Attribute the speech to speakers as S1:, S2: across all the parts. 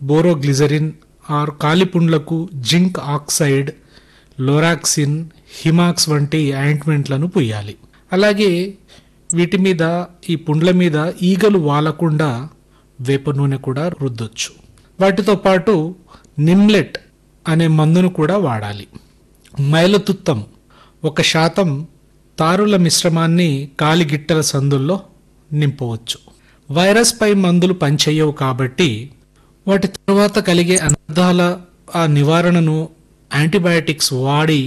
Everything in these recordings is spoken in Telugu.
S1: బోరోగ్లిజరిన్ ఆర్ కాలిపుండ్లకు జింక్ ఆక్సైడ్ లోరాక్సిన్ హిమాక్స్ వంటి ఆయింట్మెంట్లను పుయ్యాలి అలాగే వీటి మీద ఈ పుండ్ల మీద ఈగలు వాలకుండా వేప నూనె కూడా రుద్దొచ్చు వాటితో పాటు నిమ్లెట్ అనే మందును కూడా వాడాలి మైలతుత్తం ఒక శాతం తారుల మిశ్రమాన్ని కాలిగిట్టల సందుల్లో నింపవచ్చు వైరస్ పై మందులు పనిచేయవు కాబట్టి వాటి తర్వాత కలిగే అనర్థాల ఆ నివారణను యాంటీబయాటిక్స్ వాడి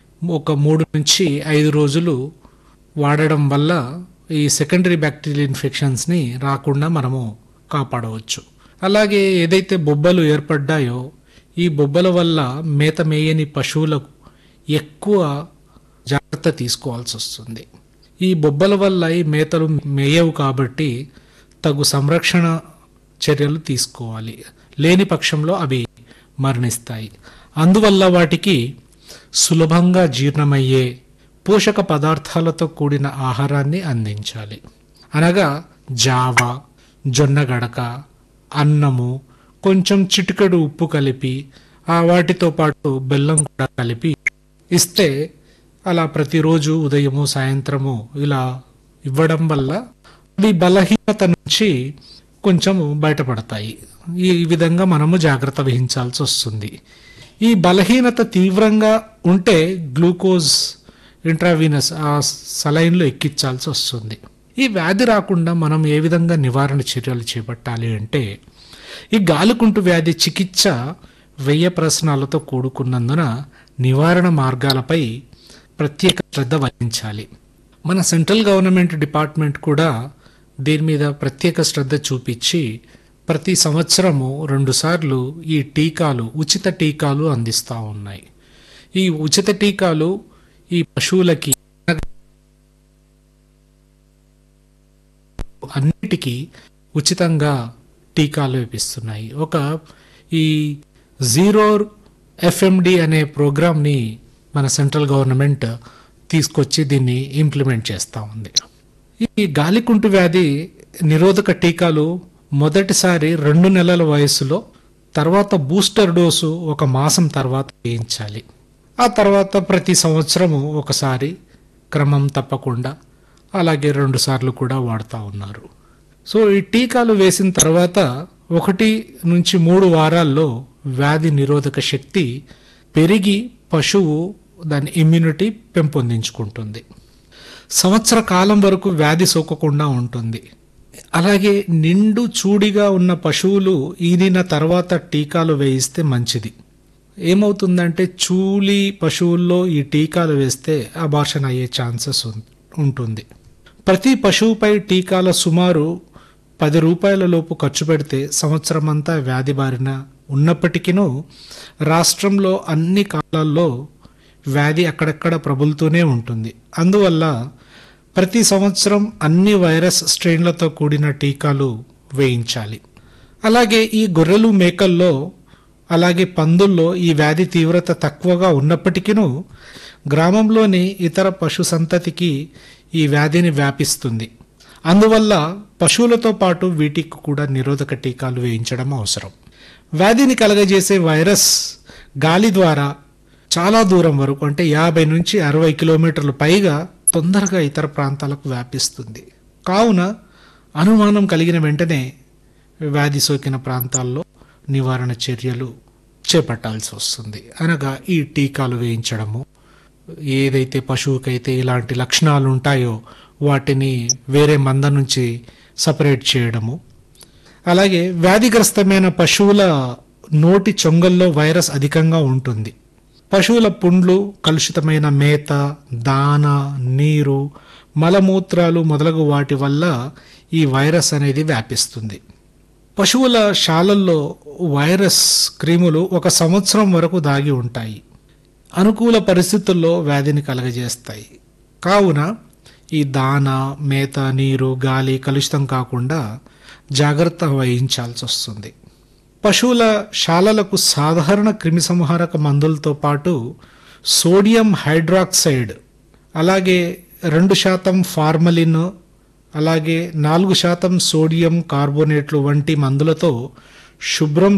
S1: ఒక మూడు నుంచి ఐదు రోజులు వాడడం వల్ల ఈ సెకండరీ బ్యాక్టీరియల్ ఇన్ఫెక్షన్స్ని రాకుండా మనము కాపాడవచ్చు అలాగే ఏదైతే బొబ్బలు ఏర్పడ్డాయో ఈ బొబ్బల వల్ల మేత మేయని పశువులకు ఎక్కువ జాగ్రత్త తీసుకోవాల్సి వస్తుంది ఈ బొబ్బల వల్ల ఈ మేతలు మేయవు కాబట్టి తగు సంరక్షణ చర్యలు తీసుకోవాలి లేని పక్షంలో అవి మరణిస్తాయి అందువల్ల వాటికి సులభంగా జీర్ణమయ్యే పోషక పదార్థాలతో కూడిన ఆహారాన్ని అందించాలి అనగా జావ జొన్న గడక అన్నము కొంచెం చిటికెడు ఉప్పు కలిపి ఆ వాటితో పాటు బెల్లం కూడా కలిపి ఇస్తే అలా ప్రతిరోజు ఉదయము సాయంత్రము ఇలా ఇవ్వడం వల్ల అవి బలహీనత నుంచి కొంచెము బయటపడతాయి ఈ విధంగా మనము జాగ్రత్త వహించాల్సి వస్తుంది ఈ బలహీనత తీవ్రంగా ఉంటే గ్లూకోజ్ ఇంట్రావీనస్ ఆ సలైన్లో ఎక్కించాల్సి వస్తుంది ఈ వ్యాధి రాకుండా మనం ఏ విధంగా నివారణ చర్యలు చేపట్టాలి అంటే ఈ గాలికుంటు వ్యాధి చికిత్స వ్యయ ప్రశ్నాలతో కూడుకున్నందున నివారణ మార్గాలపై ప్రత్యేక శ్రద్ధ వహించాలి మన సెంట్రల్ గవర్నమెంట్ డిపార్ట్మెంట్ కూడా దీని మీద ప్రత్యేక శ్రద్ధ చూపించి ప్రతి సంవత్సరము రెండుసార్లు ఈ టీకాలు ఉచిత టీకాలు అందిస్తూ ఉన్నాయి ఈ ఉచిత టీకాలు ఈ పశువులకి అన్నిటికీ ఉచితంగా టీకాలు వేపిస్తున్నాయి ఒక ఈ జీరో ఎఫ్ఎండి అనే ప్రోగ్రామ్ని మన సెంట్రల్ గవర్నమెంట్ తీసుకొచ్చి దీన్ని ఇంప్లిమెంట్ చేస్తూ ఉంది ఈ గాలికుంటు వ్యాధి నిరోధక టీకాలు మొదటిసారి రెండు నెలల వయసులో తర్వాత బూస్టర్ డోసు ఒక మాసం తర్వాత వేయించాలి ఆ తర్వాత ప్రతి సంవత్సరము ఒకసారి క్రమం తప్పకుండా అలాగే రెండు సార్లు కూడా వాడుతూ ఉన్నారు సో ఈ టీకాలు వేసిన తర్వాత ఒకటి నుంచి మూడు వారాల్లో వ్యాధి నిరోధక శక్తి పెరిగి పశువు దాని ఇమ్యూనిటీ పెంపొందించుకుంటుంది సంవత్సర కాలం వరకు వ్యాధి సోకకుండా ఉంటుంది అలాగే నిండు చూడిగా ఉన్న పశువులు ఈనిన తర్వాత టీకాలు వేయిస్తే మంచిది ఏమవుతుందంటే చూలి పశువుల్లో ఈ టీకాలు వేస్తే అబార్షన్ అయ్యే ఛాన్సెస్ ఉంటుంది ప్రతి పశువుపై టీకాల సుమారు పది రూపాయల లోపు ఖర్చు పెడితే సంవత్సరం అంతా వ్యాధి బారిన ఉన్నప్పటికీ రాష్ట్రంలో అన్ని కాలాల్లో వ్యాధి అక్కడక్కడ ప్రబులుతూనే ఉంటుంది అందువల్ల ప్రతి సంవత్సరం అన్ని వైరస్ స్ట్రెయిన్లతో కూడిన టీకాలు వేయించాలి అలాగే ఈ గొర్రెలు మేకల్లో అలాగే పందుల్లో ఈ వ్యాధి తీవ్రత తక్కువగా ఉన్నప్పటికీ గ్రామంలోని ఇతర పశు సంతతికి ఈ వ్యాధిని వ్యాపిస్తుంది అందువల్ల పశువులతో పాటు వీటికి కూడా నిరోధక టీకాలు వేయించడం అవసరం వ్యాధిని కలగజేసే వైరస్ గాలి ద్వారా చాలా దూరం వరకు అంటే యాభై నుంచి అరవై కిలోమీటర్లు పైగా తొందరగా ఇతర ప్రాంతాలకు వ్యాపిస్తుంది కావున అనుమానం కలిగిన వెంటనే వ్యాధి సోకిన ప్రాంతాల్లో నివారణ చర్యలు చేపట్టాల్సి వస్తుంది అనగా ఈ టీకాలు వేయించడము ఏదైతే పశువుకైతే ఇలాంటి లక్షణాలు ఉంటాయో వాటిని వేరే మంద నుంచి సపరేట్ చేయడము అలాగే వ్యాధిగ్రస్తమైన పశువుల నోటి చొంగల్లో వైరస్ అధికంగా ఉంటుంది పశువుల పుండ్లు కలుషితమైన మేత దాన నీరు మలమూత్రాలు మొదలగు వాటి వల్ల ఈ వైరస్ అనేది వ్యాపిస్తుంది పశువుల శాలల్లో వైరస్ క్రిములు ఒక సంవత్సరం వరకు దాగి ఉంటాయి అనుకూల పరిస్థితుల్లో వ్యాధిని కలగజేస్తాయి కావున ఈ దాన మేత నీరు గాలి కలుషితం కాకుండా జాగ్రత్త వహించాల్సి వస్తుంది పశువుల శాలలకు సాధారణ క్రిమిసంహారక మందులతో పాటు సోడియం హైడ్రాక్సైడ్ అలాగే రెండు శాతం ఫార్మలిన్ అలాగే నాలుగు శాతం సోడియం కార్బోనేట్లు వంటి మందులతో శుభ్రం